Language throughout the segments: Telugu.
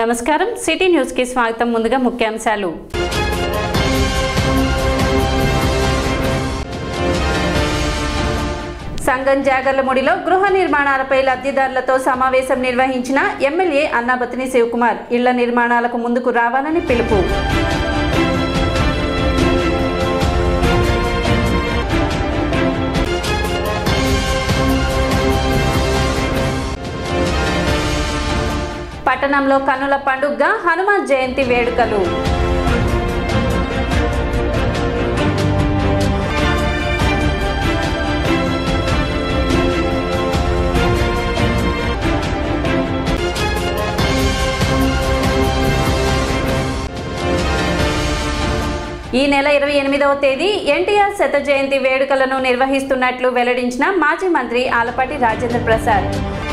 నమస్కారం సిటీ న్యూస్ కి స్వాగతం ముందుగా ముఖ్యాంశాలు సంగం జాగర్లముడిలో గృహ నిర్మాణాలపై లబ్ధిదారులతో సమావేశం నిర్వహించిన ఎమ్మెల్యే అన్నాబతిని శివకుమార్ ఇళ్ల నిర్మాణాలకు ముందుకు రావాలని పిలుపు పట్టణంలో కన్నుల పండుగగా హనుమాన్ జయంతి వేడుకలు ఈ నెల ఇరవై ఎనిమిదవ తేదీ ఎన్టీఆర్ శత జయంతి వేడుకలను నిర్వహిస్తున్నట్లు వెల్లడించిన మాజీ మంత్రి ఆలపాటి రాజేంద్ర ప్రసాద్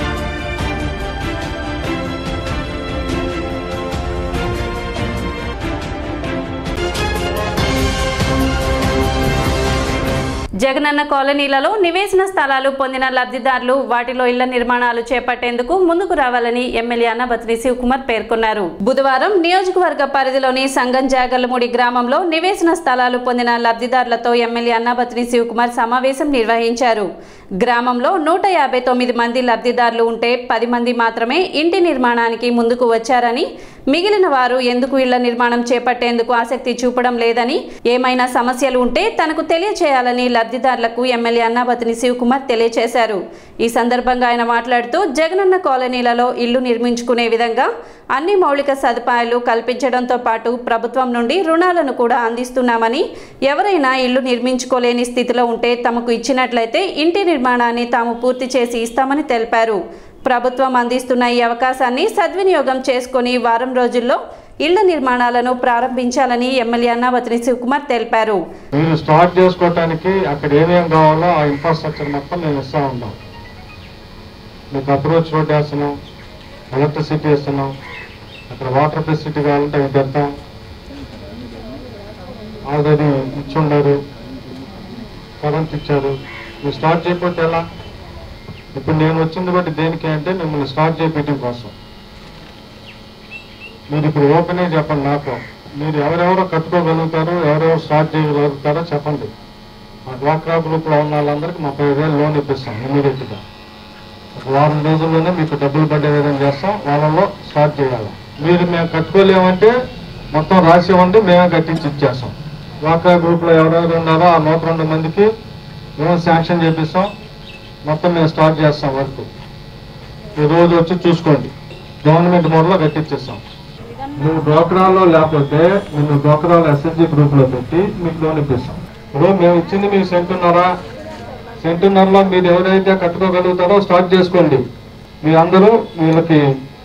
జగనన్న కాలనీలలో నివేశన స్థలాలు పొందిన లబ్ధిదారులు వాటిలో ఇళ్ల నిర్మాణాలు చేపట్టేందుకు ముందుకు రావాలని ఎమ్మెల్యే అన్నబత్రి శివకుమార్ పేర్కొన్నారు బుధవారం నియోజకవర్గ పరిధిలోని సంగం జాగర్లమూడి గ్రామంలో నివేశన స్థలాలు పొందిన లబ్ధిదారులతో ఎమ్మెల్యే అన్నబత్రి శివకుమార్ సమావేశం నిర్వహించారు గ్రామంలో నూట యాభై తొమ్మిది మంది లబ్ధిదారులు ఉంటే పది మంది మాత్రమే ఇంటి నిర్మాణానికి ముందుకు వచ్చారని మిగిలిన వారు ఎందుకు ఇళ్ల నిర్మాణం చేపట్టేందుకు ఆసక్తి చూపడం లేదని ఏమైనా సమస్యలు ఉంటే తనకు తెలియచేయాలని లబ్ధిదారులకు ఎమ్మెల్యే అన్నాబతిని శివకుమార్ తెలియచేశారు ఈ సందర్భంగా ఆయన మాట్లాడుతూ జగనన్న కాలనీలలో ఇల్లు నిర్మించుకునే విధంగా అన్ని మౌలిక సదుపాయాలు కల్పించడంతో పాటు ప్రభుత్వం నుండి రుణాలను కూడా అందిస్తున్నామని ఎవరైనా ఇల్లు నిర్మించుకోలేని స్థితిలో ఉంటే తమకు ఇచ్చినట్లయితే ఇంటి నిర్మాణాన్ని తాము పూర్తి చేసి ఇస్తామని తెలిపారు ప్రభుత్వం అందిస్తున్న ఈ అవకాశాన్ని సద్వినియోగం చేసుకుని వారం రోజుల్లో ఇళ్ల నిర్మాణాలను ప్రారంభించాలని ఎమ్మెల్యే అన్నావతిని శివకుమార్ తెలిపారు మీరు స్టార్ట్ చేసుకోవటానికి అక్కడ ఏమేం కావాలో ఆ ఇన్ఫ్రాస్ట్రక్చర్ మొత్తం మేము ఇస్తా ఉన్నాం మీకు అప్రోచ్ రోడ్ వేస్తున్నాం ఎలక్ట్రిసిటీ ఇస్తున్నాం అక్కడ వాటర్ ఫెసిలిటీ కావాలంటే అవి పెడతాం ఆల్రెడీ ఇచ్చుండారు కరెంట్ ఇచ్చారు మీరు స్టార్ట్ చేయకపోతే ఎలా ఇప్పుడు నేను వచ్చింది బట్టి దేనికి అంటే మిమ్మల్ని స్టార్ట్ చేయడం కోసం మీరు ఇప్పుడు ఓపెనే చెప్పండి నాకు మీరు ఎవరెవరో కట్టుకోగలుగుతారో ఎవరెవరు స్టార్ట్ చేయగలుగుతారో చెప్పండి మా డ్వాక్రా గ్రూప్లో ఉన్న వాళ్ళందరికీ ముప్పై వేలు లోన్ ఇప్పిస్తాం ఇమీడియట్గా ఒక వారం రోజుల్లోనే మీకు డబ్బులు పడే విధంగా చేస్తాం వాళ్ళలో స్టార్ట్ చేయాలి మీరు మేము కట్టుకోలేమంటే మొత్తం రాసి ఇవ్వండి మేమే కట్టించి ఇచ్చేస్తాం డ్వాక్రా గ్రూప్లో ఎవరెవరు ఉన్నారో ఆ నూట రెండు మందికి మేము శాంక్షన్ చేపిస్తాం మొత్తం మేము స్టార్ట్ చేస్తాం వర్క్ ఈ రోజు వచ్చి చూసుకోండి గవర్నమెంట్ మోడల్లో కట్టించేస్తాం నువ్వు డోక్రాలో లేకపోతే నిన్ను డోక్రాలో ఎస్ఎస్జి గ్రూప్ లో పెట్టి మీకు లోన్ ఇప్పిస్తాం ఇప్పుడు మేము ఇచ్చింది మీకు సెంటున్నారా సెంటున్నరలో మీరు ఎవరైతే కట్టుకోగలుగుతారో స్టార్ట్ చేసుకోండి మీరందరూ వీళ్ళకి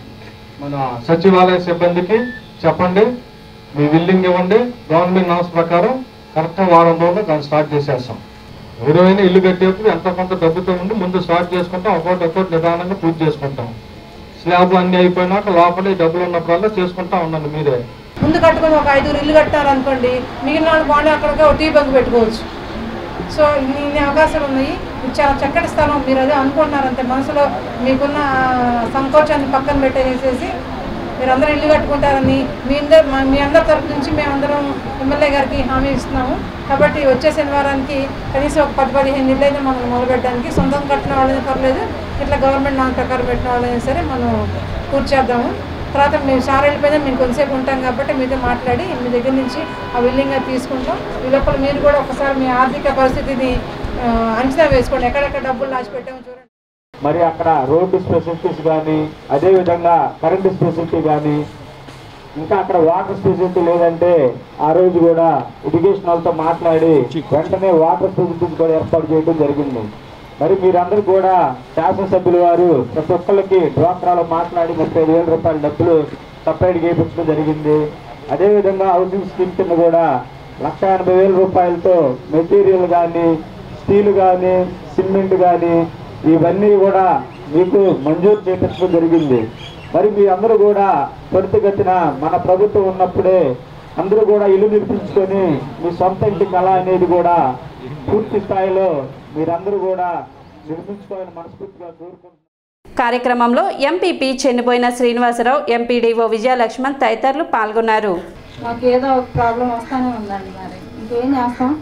మన సచివాలయ సిబ్బందికి చెప్పండి మీ బిల్డింగ్ ఇవ్వండి గవర్నమెంట్ నామ్స్ ప్రకారం కరెక్ట్గా వారం రోజుల్లో దాన్ని స్టార్ట్ చేసేస్తాం ఎవరైనా ఇల్లు కట్టేప్పుడు ఎంత కొంత డబ్బుతో ఉండి ముందు స్టార్ట్ చేసుకుంటాం ఒక్కొక్కటి ఒక్కొక్కటి నిదానంగా పూర్తి చేసుకుంటాం స్లాబ్ అన్ని అయిపోయినాక లోపల ఈ డబ్బులు ఉన్నప్పుడల్లా చేసుకుంటా ఉండండి మీరే ముందు కట్టుకొని ఒక ఐదుగురు ఇల్లు కట్టారనుకోండి మిగిలిన వాళ్ళు బాగుండే అక్కడికి ఒక టీ బంక్ పెట్టుకోవచ్చు సో ఇన్ని ఇన్ని అవకాశాలు ఉన్నాయి ఇది చాలా చక్కటి స్థలం మీరు అదే అనుకుంటున్నారంటే మనసులో మీకున్న సంకోచాన్ని పక్కన పెట్టేసేసి మీరు అందరూ ఇల్లు కట్టుకుంటారని మీ అందరు మా- మీ అందరి తరపు నుంచి మేమందరం ఎమ్మెల్యే గారికి హామీ ఇస్తున్నాము కాబట్టి వచ్చే శనివారానికి కనీసం ఒక పది పదిహేను ఇల్లు అయితే మనం మొదలుపెట్టడానికి సొంతం కట్టిన వాళ్ళని పర్లేదు ఇట్లా గవర్నమెంట్ నాన్ ప్రకారం పెట్టిన వాళ్ళైనా సరే మనం పూర్తి చేద్దాము తర్వాత మేము సార్ వెళ్ళిపోయినా మేము కొంతసేపు ఉంటాం కాబట్టి మీతో మాట్లాడి మీ దగ్గర నుంచి ఆ విల్లింగ్గా తీసుకుంటాం ఈ లోపల మీరు కూడా ఒకసారి మీ ఆర్థిక పరిస్థితిని ఆ, అంచనా వేసుకోండి ఎక్కడెక్కడ డబ్బులు దాచిపెట్టామో చూడండి మరి అక్కడ రోడ్డు స్పెసిలిటీస్ కానీ అదేవిధంగా కరెంటు స్పెసిలిటీ కానీ ఇంకా అక్కడ వాటర్ స్పెసిలిటీ లేదంటే ఆ రోజు కూడా ఇరిగేషన్ వాళ్ళతో మాట్లాడి వెంటనే వాటర్ ఫెసిలిటీస్ కూడా ఏర్పాటు చేయడం జరిగింది మరి మీరందరూ కూడా శాసనసభ్యుల వారు ప్రతి ఒక్కరికి డ్వాక్రాలో మాట్లాడి ముప్పై ఐదు వేల రూపాయల డబ్బులు సపరేట్గా వేయించడం జరిగింది అదేవిధంగా హౌసింగ్ స్కీమ్ కింద కూడా లక్ష ఎనభై వేల రూపాయలతో మెటీరియల్ కానీ స్టీల్ కానీ సిమెంట్ కానీ ఇవన్నీ కూడా మీకు మంజూరు చేపించడం జరిగింది మరి మీ అందరూ కూడా త్వరితగతిన మన ప్రభుత్వం ఉన్నప్పుడే అందరూ కూడా ఇల్లు నిర్మించుకొని మీ సొంత ఇంటి కళ అనేది కూడా పూర్తి స్థాయిలో మీరందరూ కూడా నిర్మించుకోవాలని మనస్ఫూర్తిగా కోరుకుంటున్నాను కార్యక్రమంలో ఎంపీపీ చెన్నిపోయిన శ్రీనివాసరావు ఎంపీడీఓ విజయలక్ష్మణ్ తదితరులు పాల్గొన్నారు మాకు ఏదో ఒక ప్రాబ్లం వస్తానే ఉందండి మరి ఇంకేం చేస్తాం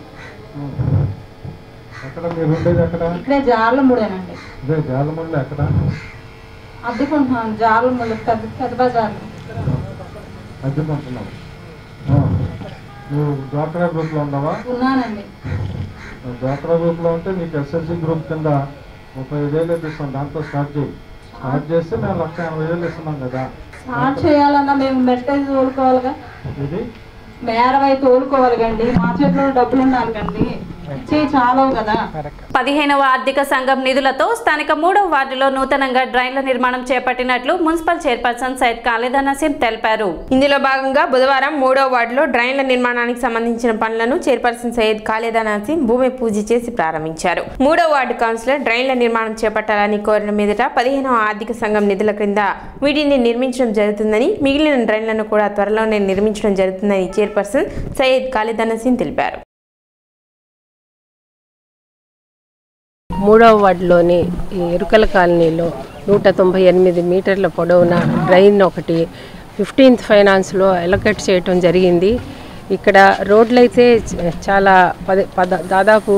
ఎక్కడ మీరు ఉండేది ఎక్కడ ఇక్కడే జార్ల ముడేనండి ఇదే జాలమండి ఎక్కడ అద్దెకుంటున్నాం జార్ల ముళ్ళు పెద్ద పెద్ద బజార్లు అద్దెకుంటున్నావు నువ్వు డ్వాక్రా గ్రూప్లో ఉన్నావా ఉన్నానండి నువ్వు డ్వాక్రా గ్రూప్లో ఉంటే నీకు ఎస్ఎస్సి గ్రూప్ కింద ముప్పై ఐదు వేలు ఇప్పిస్తాం దాంతో స్టార్ట్ చేయి స్టార్ట్ చేస్తే మేము లక్ష ఎనభై వేలు ఇస్తున్నాం కదా స్టార్ట్ చేయాలన్నా మేము మెట్టేది తోలుకోవాలిగా ఇది మేరవై తోలుకోవాలి కండి మా చేతిలో డబ్బులు ఉండాలి కండి ఇచ్చేవి చాలవు కదా పదిహేనవ ఆర్థిక సంఘం నిధులతో స్థానిక మూడవ వార్డులో నూతనంగా డ్రైన్ల నిర్మాణం చేపట్టినట్లు మున్సిపల్ చైర్పర్సన్ సైద్ ఖాళీదా నసీం తెలిపారు ఇందులో భాగంగా బుధవారం మూడో వార్డులో డ్రైన్ల నిర్మాణానికి సంబంధించిన పనులను చైర్పర్సన్ సయ్యద్ ఖాళీదా నసీం భూమి పూజ చేసి ప్రారంభించారు మూడో వార్డు కౌన్సిలర్ డ్రైన్ల నిర్మాణం చేపట్టాలని కోరిన మీదట పదిహేనవ ఆర్థిక సంఘం నిధుల క్రింద వీటిని నిర్మించడం జరుగుతుందని మిగిలిన డ్రైన్లను కూడా త్వరలోనే నిర్మించడం జరుగుతుందని చైర్పర్సన్ సయ్యద్ ఖాళీదా నసీం తెలిపారు మూడవ వార్డులోని ఈ ఎరుకల కాలనీలో నూట తొంభై ఎనిమిది మీటర్ల పొడవున డ్రైన్ ఒకటి ఫిఫ్టీన్త్ ఫైనాన్స్లో ఎలకేట్ చేయటం జరిగింది ఇక్కడ రోడ్లు అయితే చ- చాలా పది పద దాదాపు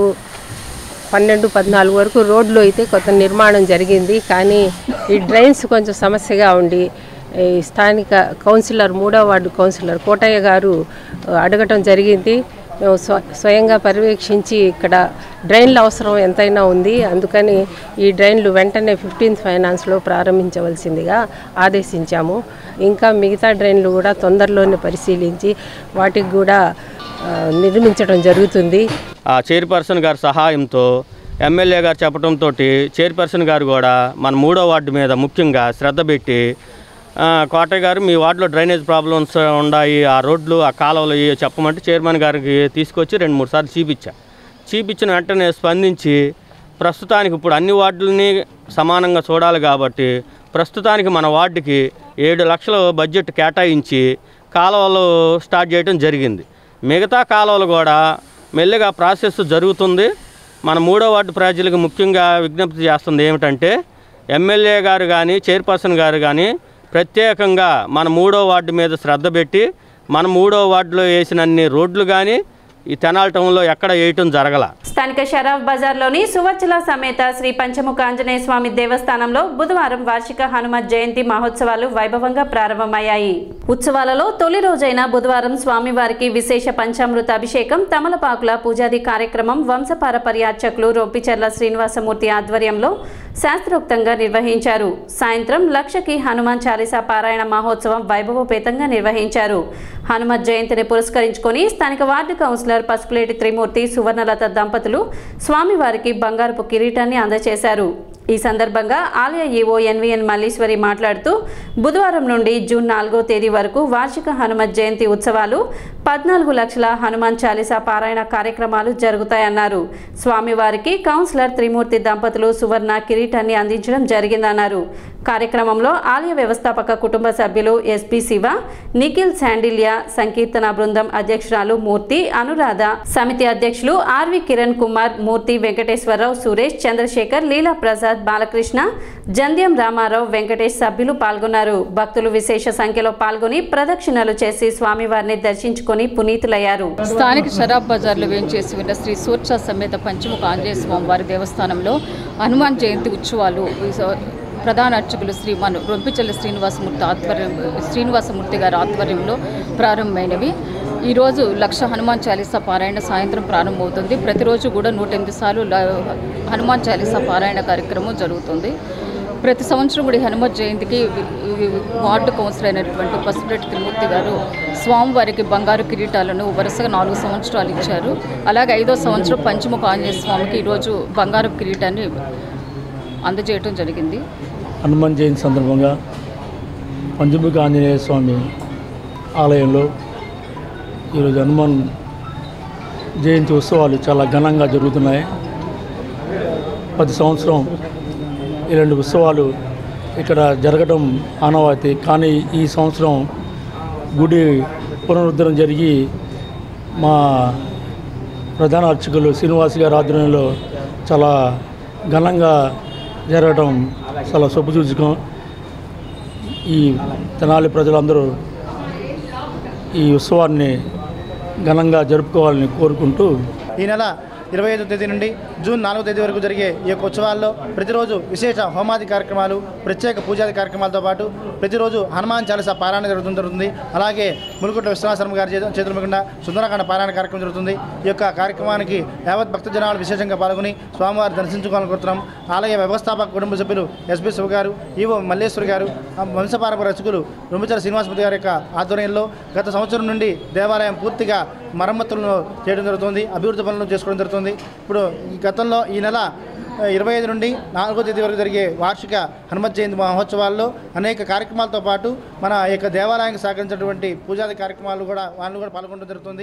పన్నెండు పద్నాలుగు వరకు రోడ్లు అయితే కొత్త నిర్మాణం జరిగింది కానీ ఈ డ్రైన్స్ కొంచెం సమస్యగా ఉండి ఈ స్థానిక కౌన్సిలర్ మూడో వార్డు కౌన్సిలర్ కోటయ్య గారు ఆ, అడగటం జరిగింది మేము స్వ స్వయంగా పర్యవేక్షించి ఇక్కడ డ్రైన్ల అవసరం ఎంతైనా ఉంది అందుకని ఈ డ్రైన్లు వెంటనే ఫిఫ్టీన్త్ ఫైనాన్స్లో ప్రారంభించవలసిందిగా ఆదేశించాము ఇంకా మిగతా డ్రైన్లు కూడా తొందరలోనే పరిశీలించి వాటికి కూడా ఆ, నిర్మించడం జరుగుతుంది ఆ చైర్పర్సన్ గారి సహాయంతో ఎమ్మెల్యే గారు చెప్పడంతో చైర్పర్సన్ గారు కూడా మన మూడో వార్డు మీద ముఖ్యంగా శ్రద్ధ పెట్టి ఆ, కోటయ్య గారు మీ వార్డులో డ్రైనేజ్ ప్రాబ్లమ్స్ ఉన్నాయి ఆ రోడ్లు ఆ కాలువలు ఇవి చెప్పమంటే చైర్మన్ గారికి తీసుకొచ్చి రెండు మూడు సార్లు చూపించా చూపించిన వెంటనే స్పందించి ప్రస్తుతానికి ఇప్పుడు అన్ని వార్డులని సమానంగా చూడాలి కాబట్టి ప్రస్తుతానికి మన వార్డుకి ఏడు లక్షల బడ్జెట్ కేటాయించి కాలువలు స్టార్ట్ చేయడం జరిగింది మిగతా కాలువలు కూడా మెల్లిగా ప్రాసెస్ జరుగుతుంది మన మూడో వార్డు ప్రజలకు ముఖ్యంగా విజ్ఞప్తి చేస్తుంది ఏమిటంటే ఎమ్మెల్యే గారు కానీ చైర్పర్సన్ గారు కానీ ప్రత్యేకంగా మన మూడో వార్డు మీద శ్రద్ధ పెట్టి మన మూడో వార్డులో వేసినన్ని రోడ్లు కానీ ఈ తెనాలి టౌన్లో ఎక్కడ వేయటం జరగల స్థానిక షరాఫ్ బజార్లోని సువచ్చల సమేత శ్రీ పంచముఖ ఆంజనేయ స్వామి దేవస్థానంలో బుధవారం వార్షిక హనుమత్ జయంతి మహోత్సవాలు వైభవంగా ప్రారంభమయ్యాయి ఉత్సవాలలో తొలి రోజైన బుధవారం స్వామివారికి విశేష పంచామృత అభిషేకం తమలపాకుల పూజాది కార్యక్రమం వంశపారపర్యార్చకులు రొంపిచెర్ల శ్రీనివాసమూర్తి ఆధ్వర్యంలో శాస్త్రోక్తంగా నిర్వహించారు సాయంత్రం లక్షకి హనుమాన్ చాలీసా పారాయణ మహోత్సవం వైభవోపేతంగా నిర్వహించారు హనుమత్ జయంతిని పురస్కరించుకొని స్థానిక వార్డు కౌన్సిలర్ పసుపులేటి త్రిమూర్తి సువర్ణలత దంపతులు స్వామివారికి బంగారపు కిరీటాన్ని అందజేశారు ఈ సందర్భంగా ఆలయ ఈవో ఎన్విఎన్ మల్లీశ్వరి మాట్లాడుతూ బుధవారం నుండి జూన్ నాలుగో తేదీ వరకు వార్షిక హనుమత్ జయంతి ఉత్సవాలు పద్నాలుగు లక్షల హనుమాన్ చాలీసా పారాయణ కార్యక్రమాలు జరుగుతాయన్నారు స్వామివారికి కౌన్సిలర్ త్రిమూర్తి దంపతులు సువర్ణ కిరీటాన్ని అందించడం జరిగిందన్నారు కార్యక్రమంలో ఆలయ వ్యవస్థాపక కుటుంబ సభ్యులు ఎస్పి శివ నిఖిల్ శాండిల్యా సంకీర్తన బృందం అధ్యక్షురాలు మూర్తి అనురాధ సమితి అధ్యక్షులు ఆర్వి కిరణ్ కుమార్ మూర్తి వెంకటేశ్వరరావు సురేష్ చంద్రశేఖర్ లీలా ప్రసాద్ బాలకృష్ణ జంధ్యం రామారావు వెంకటేష్ సభ్యులు పాల్గొన్నారు భక్తులు విశేష సంఖ్యలో పాల్గొని ప్రదక్షిణలు చేసి స్వామివారిని దర్శించుకొని పునీతులయ్యారు స్థానిక షరాబ్ బజార్లో వేంచేసి ఉన్న శ్రీ సూర్చ సమేత పంచముఖ ఆంజనేయ స్వామి వారి దేవస్థానంలో హనుమాన్ జయంతి ఉత్సవాలు ఈ స- ప్రధాన అర్చకులు శ్రీ మన రొంపిచల్ల శ్రీనివాసమూర్తి ఆధ్వర్యం శ్రీనివాసమూర్తి గారి ఆధ్వర్యంలో ప్రారంభమైనవి ఈరోజు లక్ష హనుమాన్ చాలీసా పారాయణ సాయంత్రం ప్రారంభమవుతుంది ప్రతిరోజు కూడా నూట ఎనిమిది సార్లు ల- హనుమాన్ చాలీసా పారాయణ కార్యక్రమం జరుగుతుంది ప్రతి సంవత్సరం కూడా ఈ హనుమత్ జయంతికి వి- వి- వార్డు కౌన్సిలర్ అయినటువంటి పసుపురెడ్డి త్రిమూర్తి గారు స్వామివారికి బంగారు కిరీటాలను వరుసగా నాలుగు సంవత్సరాలు ఇచ్చారు అలాగే ఐదో సంవత్సరం పంచముఖ ఆంజనేయ స్వామికి ఈరోజు బంగారు కిరీటాన్ని అందజేయటం జరిగింది హనుమాన్ జయంతి సందర్భంగా పంచముఖ ఆంజనేయ స్వామి ఆలయంలో ఈరోజు హనుమాన్ జయంతి ఉత్సవాలు చాలా ఘనంగా జరుగుతున్నాయి ప్రతి సంవత్సరం ఇలాంటి ఉత్సవాలు ఇక్కడ జరగడం ఆనవాయితీ కానీ ఈ సంవత్సరం గుడి పునరుద్ధరణ జరిగి మా ప్రధాన అర్చకులు శ్రీనివాస్ గారి ఆధ్వర్యంలో చాలా ఘనంగా జరగడం చాలా శుభసూచకం ఈ తెనాలి ప్రజలందరూ ఈ ఉత్సవాన్ని ఘనంగా జరుపుకోవాలని కోరుకుంటూ ఈ నెల ఇరవై ఐదో తేదీ నుండి జూన్ నాలుగో తేదీ వరకు జరిగే ఈ యొక్క ఉత్సవాల్లో ప్రతిరోజు విశేష హోమాది కార్యక్రమాలు ప్రత్యేక పూజాది కార్యక్రమాలతో పాటు ప్రతిరోజు హనుమాన్ చాలీసా పారాయణ జరుగుతుంది జరుగుతుంది అలాగే ములుగుట్ల విశ్వనాశ్రమ గారి చేత- చేతుల మీకుండా సుందరకాండ పారాయణ కార్యక్రమం జరుగుతుంది ఈ యొక్క కార్యక్రమానికి యావత్ భక్త జనాలు విశేషంగా పాల్గొని స్వామివారి దర్శించుకోవాలని కోరుతున్నాం ఆలయ వ్యవస్థాపక కుటుంబ సభ్యులు ఎస్బి శివ గారు ఈవో మల్లేశ్వరి గారు ఆ వంశపారపర రచకులు రొమ్మిచల శ్రీనివాసమూర్తి గారి యొక్క ఆధ్వర్యంలో గత సంవత్సరం నుండి దేవాలయం పూర్తిగా మరమ్మతులను చేయడం జరుగుతుంది అభివృద్ధి పనులు చేసుకోవడం జరుగుతుంది ఇప్పుడు ఈ గతంలో ఈ నెల ఇరవై ఐదు నుండి నాలుగో తేదీ వరకు జరిగే వార్షిక హనుమత్ జయంతి మహోత్సవాల్లో అనేక కార్యక్రమాలతో పాటు మన యొక్క దేవాలయానికి సహకరించినటువంటి పూజాది కార్యక్రమాలు కూడా వాళ్ళు కూడా పాల్గొనడం జరుగుతుంది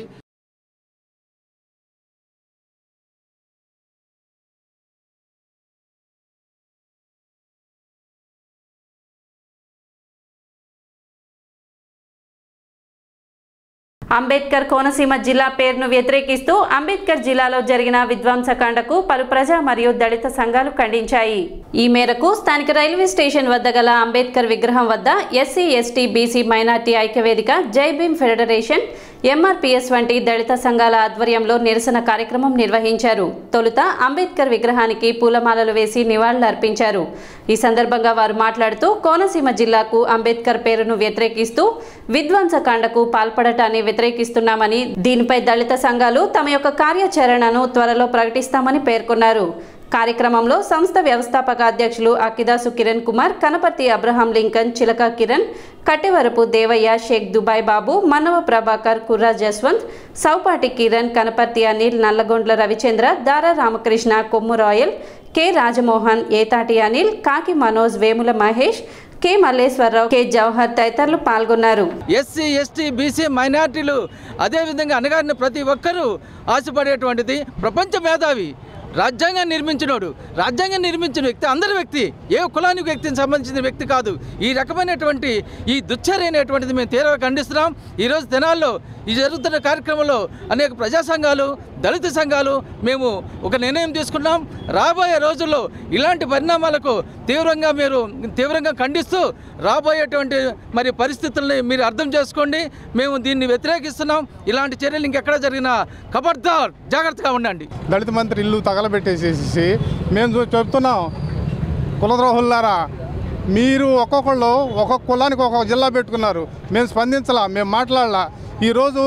అంబేద్కర్ కోనసీమ జిల్లా పేరును వ్యతిరేకిస్తూ అంబేద్కర్ జిల్లాలో జరిగిన విధ్వంసకాండకు పలు ప్రజా మరియు దళిత సంఘాలు ఖండించాయి ఈ మేరకు స్థానిక రైల్వే స్టేషన్ వద్ద గల అంబేద్కర్ విగ్రహం వద్ద ఎస్సీ ఎస్టీ బీసీ మైనార్టీ ఐక్యవేదిక జై భీమ్ ఫెడరేషన్ ఎంఆర్పీఎస్ వంటి దళిత సంఘాల ఆధ్వర్యంలో నిరసన కార్యక్రమం నిర్వహించారు తొలుత అంబేద్కర్ విగ్రహానికి పూలమాలలు వేసి నివాళులర్పించారు ఈ సందర్భంగా వారు మాట్లాడుతూ కోనసీమ జిల్లాకు అంబేద్కర్ పేరును వ్యతిరేకిస్తూ విధ్వంసకాండకు పాల్పడటాన్ని వ్యతిరేకిస్తున్నామని దీనిపై దళిత సంఘాలు తమ యొక్క కార్యాచరణను త్వరలో ప్రకటిస్తామని పేర్కొన్నారు కార్యక్రమంలో సంస్థ వ్యవస్థాపక అధ్యక్షులు Akidasu Kiran Kumar Kanaparthi Abraham Lincoln Chilaka Kiran Kattevarapu Devaiah Shaik Dubai Babu Mannava Prabhakar Kurra Jaswanth Soupati Kiran Kanaparthi Anil Nallagondla Ravichandra Dara Ramakrishna Kommu Royal K Rajamohan Ethati Anil Kaki Manoj Vemula Mahesh K Malleswararao K Jawahar తదితరులు పాల్గొన్నారు ఎస్సీ ఎస్టీ బీసీ మైనార్టీలు అదేవిధంగా అనగారిన ప్రతి ఒక్కరూ ఆశపడేటువంటిది ప్రపంచ మేధావి రాజ్యాంగాన్ని నిర్మించినోడు రాజ్యాంగం నిర్మించిన వ్యక్తి అందరి వ్యక్తి ఏ కులానికి వ్యక్తికి సంబంధించిన వ్యక్తి కాదు ఈ రకమైనటువంటి ఈ దుశ్చర్య అనేటువంటిది మేము తీవ్రంగా ఖండిస్తున్నాం ఈరోజు దినాల్లో ఈ జరుగుతున్న కార్యక్రమంలో అనేక ప్రజా సంఘాలు దళిత సంఘాలు మేము ఒక నిర్ణయం తీసుకున్నాం రాబోయే రోజుల్లో ఇలాంటి పరిణామాలకు తీవ్రంగా మీరు తీవ్రంగా ఖండిస్తూ రాబోయేటువంటి మరి పరిస్థితుల్ని మీరు అర్థం చేసుకోండి మేము దీన్ని వ్యతిరేకిస్తున్నాం ఇలాంటి చర్యలు ఇంకెక్కడ జరిగినా ఖబర్దార్ జాగ్రత్తగా ఉండండి దళిత మంత్రి ఇల్లు తగలబెట్టేసేసి మేము చూ- చెప్తున్నాం కులద్రోహులారా మీరు ఒక్కొక్కళ్ళు ఒక్కొక్క కులానికి ఒక్కొక్క జిల్లా పెట్టుకున్నారు మేము స్పందించలా మేము మాట్లాడలా ఈరోజు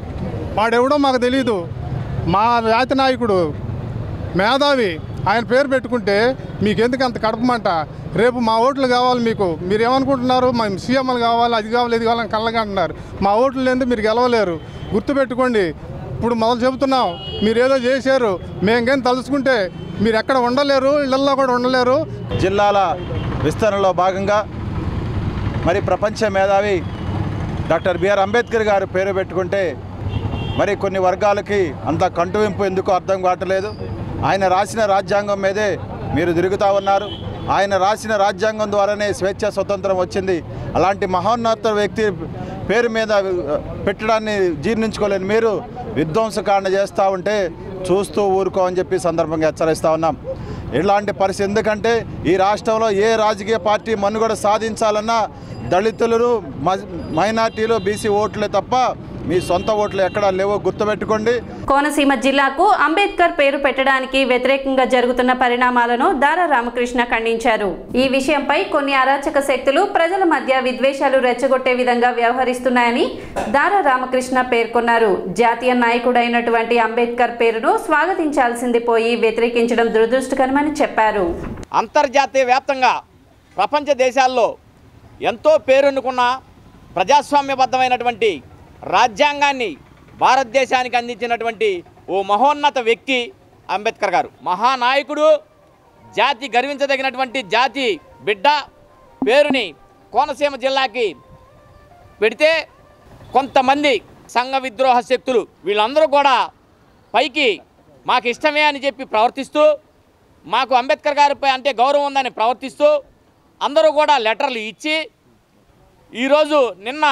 వాడెవడో మాకు తెలియదు మా జాతి నాయకుడు మేధావి ఆయన పేరు పెట్టుకుంటే మీకు ఎందుకు అంత కడపమంట రేపు మా ఓట్లు కావాలి మీకు మీరు ఏమనుకుంటున్నారు మేము సీఎంలు కావాలి అది కావాలి ఇది కావాలని కళ్ళగంటున్నారు మా ఓట్లు లేదు మీరు గెలవలేరు గుర్తుపెట్టుకోండి ఇప్పుడు మొదలు చెబుతున్నాం మీరు ఏదో చేశారు మేము కానీ తలుచుకుంటే మీరు ఎక్కడ ఉండలేరు ఇళ్లలో కూడా ఉండలేరు జిల్లాల విస్తరణలో భాగంగా మరి ప్రపంచ మేధావి డాక్టర్ బిఆర్ అంబేద్కర్ గారు పేరు పెట్టుకుంటే మరి కొన్ని వర్గాలకి అంత కంటువింపు ఎందుకు అర్థం కావట్లేదు ఆయన రాసిన రాజ్యాంగం మీదే మీరు తిరుగుతూ ఉన్నారు ఆయన రాసిన రాజ్యాంగం ద్వారానే స్వేచ్ఛ స్వతంత్రం వచ్చింది అలాంటి మహోన్నత వ్యక్తి పేరు మీద పెట్టడాన్ని జీర్ణించుకోలేని మీరు విధ్వంసకాండ చేస్తూ ఉంటే చూస్తూ ఊరుకో అని చెప్పి సందర్భంగా హెచ్చరిస్తూ ఉన్నాం ఇలాంటి పరిస్థితి ఎందుకంటే ఈ రాష్ట్రంలో ఏ రాజకీయ పార్టీ మనుగడ సాధించాలన్నా దళితులు మ- మైనార్టీలు బీసీ ఓట్లే తప్ప మీ సొంత ఓట్లు ఎక్కడా లేవో గుర్తుపెట్టుకోండి కోనసీమ జిల్లాకు అంబేద్కర్ పేరు పెట్టడానికి వ్యతిరేకంగా జరుగుతున్న పరిణామాలను దారా రామకృష్ణ ఖండించారు ఈ విషయంపై కొన్ని అరాచక శక్తులు ప్రజల మధ్య విద్వేషాలు రెచ్చగొట్టే విధంగా వ్యవహరిస్తున్నాయని దారా రామకృష్ణ పేర్కొన్నారు జాతీయ నాయకుడైనటువంటి అంబేద్కర్ పేరును స్వాగతించాల్సింది పోయి వ్యతిరేకించడం దురదృష్టకరమని చెప్పారు అంతర్జాతీయ వ్యాప్తంగా ప్రపంచ దేశాల్లో ఎంతో పేరొన్నుకున్న ప్రజాస్వామ్యబద్ధమైనటువంటి రాజ్యాంగాన్ని భారతదేశానికి అందించినటువంటి ఓ మహోన్నత వ్యక్తి అంబేద్కర్ గారు మహానాయకుడు జాతి గర్వించదగినటువంటి జాతి బిడ్డ పేరుని కోనసీమ జిల్లాకి పెడితే కొంతమంది సంఘ విద్రోహ శక్తులు వీళ్ళందరూ కూడా పైకి మాకు ఇష్టమే అని చెప్పి ప్రవర్తిస్తూ మాకు అంబేద్కర్ గారిపై అంటే గౌరవం ఉందని ప్రవర్తిస్తూ అందరూ కూడా లెటర్లు ఇచ్చి ఈరోజు నిన్న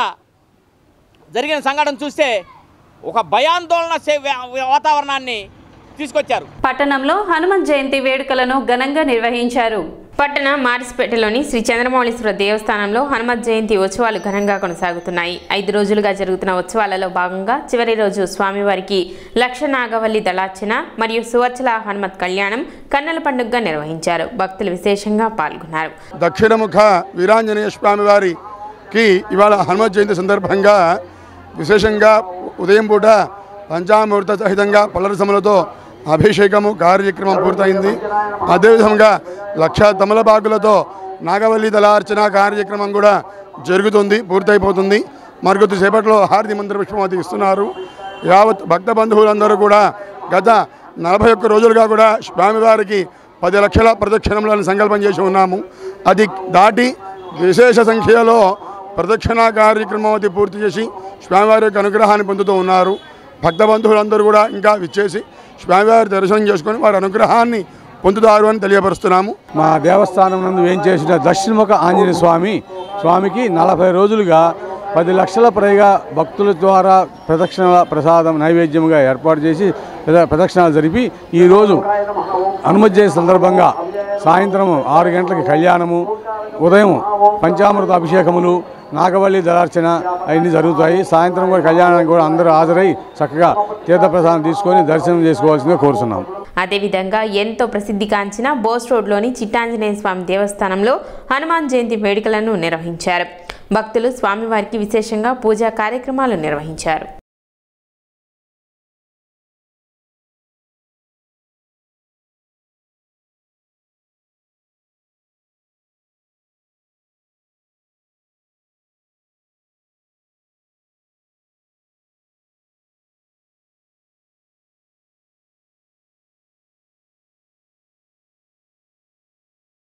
జరిగిన సంఘటన చూస్తే ఒక భయాందోళన చే- వాతావరణాన్ని తీసుకొచ్చారు పట్టణంలో హనుమత్ జయంతి వేడుకలను ఘనంగా నిర్వహించారు పట్టణ మారిసిపేటలోని శ్రీ చంద్రమౌళీశ్వర దేవస్థానంలో హనుమత్ జయంతి ఉత్సవాలు ఘనంగా కొనసాగుతున్నాయి ఐదు రోజులుగా జరుగుతున్న ఉత్సవాలలో భాగంగా చివరి రోజు స్వామివారికి లక్ష నాగవల్లి దళార్చన మరియు సువర్చల హనుమత్ కళ్యాణం కన్నెల పండుగగా నిర్వహించారు భక్తులు విశేషంగా పాల్గొన్నారు దక్షిణముఖ వీరాంజనేయ స్వామి వారికి ఇవాళ హనుమత్ జయంతి సందర్భంగా విశేషంగా ఉదయం పూట పంచామృత సహితంగా పల్లరసములతో అభిషేకము కార్యక్రమం పూర్తయింది అదేవిధంగా లక్ష తమలపాకులతో నాగవల్లి దళార్చన కార్యక్రమం కూడా జరుగుతుంది పూర్తయిపోతుంది మరికొద్ది సేపట్లో హారతి మంత్ర పుష్పమతి ఇస్తున్నారు యావత్ భక్త బంధువులందరూ కూడా గత నలభై ఒక్క రోజులుగా కూడా స్వామివారికి పది లక్షల ప్రదక్షిణములను సంకల్పం చేసి ఉన్నాము అది దాటి విశేష సంఖ్యలో ప్రదక్షిణ కార్యక్రమం అది పూర్తి చేసి స్వామివారి యొక్క అనుగ్రహాన్ని పొందుతూ ఉన్నారు భక్త బంధువులందరూ కూడా ఇంకా విచ్చేసి స్వామివారి దర్శనం చేసుకొని వారి అనుగ్రహాన్ని పొందుతారు అని తెలియపరుస్తున్నాము మా దేవస్థానం నందు ఏం చేసిన దక్షిణముఖ ఆంజనేయ స్వామి స్వామికి నలభై రోజులుగా పది లక్షల పైగా భక్తుల ద్వారా ప్రదక్షిణల ప్రసాదం నైవేద్యంగా ఏర్పాటు చేసి ప్రద- ప్రదక్షిణాలు జరిపి ఈరోజు హనుమత్ జయంతి సందర్భంగా సాయంత్రం ఆరు గంటలకి కళ్యాణము ఉదయం పంచామృత అభిషేకములు నాగవల్లి దళార్చన అవన్నీ జరుగుతాయి సాయంత్రం కూడా కళ్యాణానికి కూడా అందరూ హాజరై చక్కగా తీర్థప్రసాదం తీసుకొని దర్శనం చేసుకోవాల్సిందిగా కోరుతున్నాం అదేవిధంగా ఎంతో ప్రసిద్ధిగాంచిన బోస్ రోడ్లోని చిట్టాంజనేయ స్వామి దేవస్థానంలో హనుమాన్ జయంతి వేడుకలను నిర్వహించారు భక్తులు స్వామివారికి విశేషంగా పూజా కార్యక్రమాలు నిర్వహించారు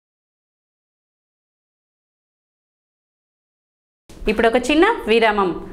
ఇప్పుడు ఒక చిన్న విరామం